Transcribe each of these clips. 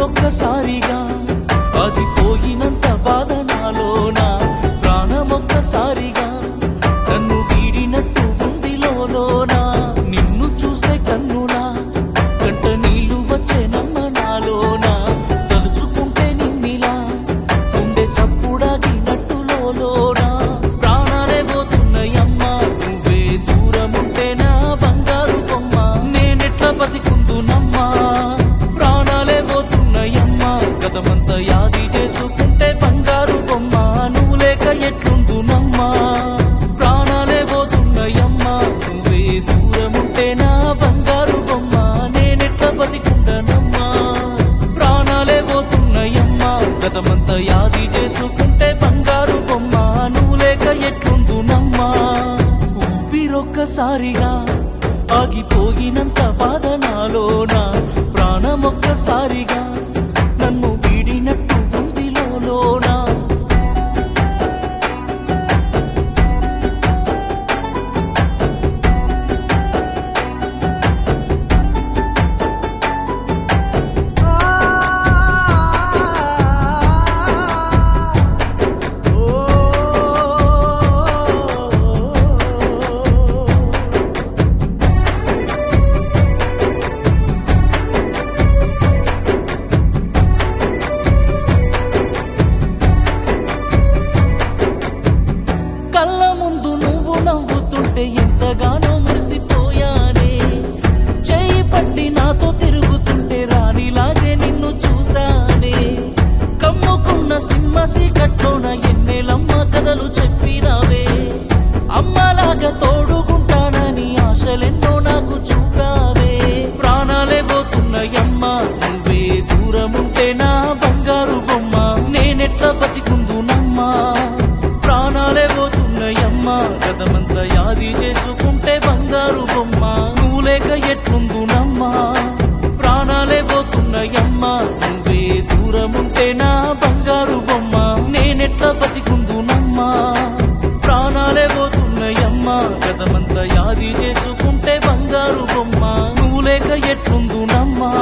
ఊపిరొక్కసారిగా ఆగిపోయినంత బాధ నాలోన ప్రాణమొక్కసారిగా నన్ను వీడినట్టు ఉంది లోన నిన్ను చూసే కన్నులా కంట నీళ్లు వచ్చే నమ్మ నాలోన తలుచుకుంటే నిన్నిలా ఉండే చప్పుడాగినట్టు లోన ప్రాణాలే పోతున్నాయమ్మా నువ్వే దూరం ఉంటే నా బంగారు బొమ్మ నేనెట్లా బతికుందునమ్మా ప్రాణాలే పోతున్నాయమ్మా గతమంతా యాది చేసుకుంటే బంగారు బొమ్మ నువ్వు లేక ఎట్లుందునమ్మా ప్రాణాలే పోతున్నాయమ్మా నువ్వే దూరం ఉంటే నా బంగారు బొమ్మ నేనెట్లా బతికుండనమ్మా ప్రాణాలే పోతున్నాయమ్మా గతమంతా యాది చేసుకుంటే బంగారు బొమ్మ నువ్వు లేక ఎట్లుందునమ్మా ఊపిరొక్కసారిగా ఆగిపోయినంత బాధ నాలోన ప్రాణమొక్కసారిగా నన్ను వీడినట్టు ఉంది లోన కళ్ళ ముందు నువ్వు నవ్వుతుంటే ఎంతగానో మురిసిపోయానే చెయ్యి పట్టి నాతో తిరుగుతుంటే రాణిలాగే నిన్ను చూసానే కమ్ముకున్న సింహసి కట్లోన ఎన్నెలమ్మ కథలు చెప్పినావే అమ్మలాగా తోడుకుంటానని ఆశలెన్నో నాకు చూపావే ప్రాణాలే పోతున్నాయమ్మా నువ్వే దూరం ఉంటే నా బంగారు బొమ్మ నేనెట్లా బతికుందునమ్మా ప్రాణాలే పోతున్నాయమ్మా గతమంతా యాది చేసుకుంటే బంగారు బొమ్మ నువ్వు లేక ఎట్లుందునమ్మా ప్రాణాలే పోతున్నాయమ్మా నువ్వే దూరం ఉంటే నా బంగారు బొమ్మ నేనెట్లా బతికుందునమ్మా ప్రాణాలే పోతున్నాయమ్మా గతమంతా యాది చేసుకుంటే బంగారు బొమ్మ నువ్వు లేక ఎట్లుందునమ్మా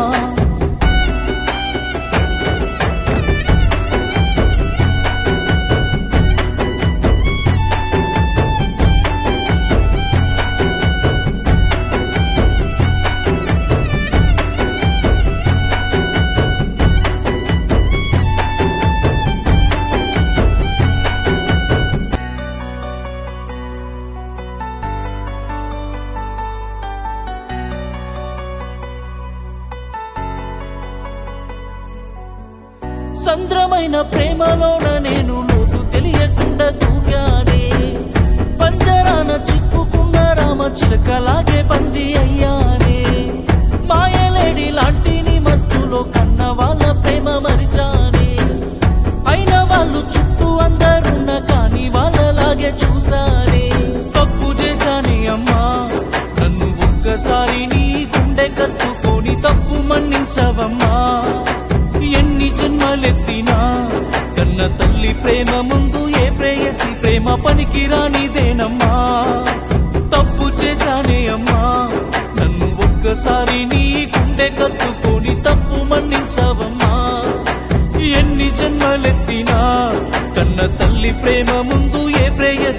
సంద్రమైన ప్రేమలోన నేను లోతు తెలియకుండా దూకానే పంజరాన చిక్కుకున్న రామ చిలకలాగే బంది అయ్యానే మాయలేడి లాంటి నీ మత్తులో కన్న వాళ్ళ ప్రేమ మరిచానే అయిన వాళ్ళు చుట్టూ అందరున్న కానీ వాళ్ళలాగే చూసానే తప్పు చేశానే అమ్మా నన్ను ఒక్కసారి నీ గుండె కత్తుకొని తప్పు మన్నించవమ్మా ఎన్ని జన్మలెత్తినా కన్న తల్లి ప్రేమ ముందు ఏ ప్రేయసి ప్రేమ పనికి రానిదేనమ్మా తప్పు చేశానే అమ్మా నన్ను ఒక్కసారి నీ గుండె కత్తుకొని తప్పు మన్నించవమ్మా ఎన్ని జన్మలెత్తినా కన్న తల్లి ప్రేమ ముందు ఏ ప్రేయ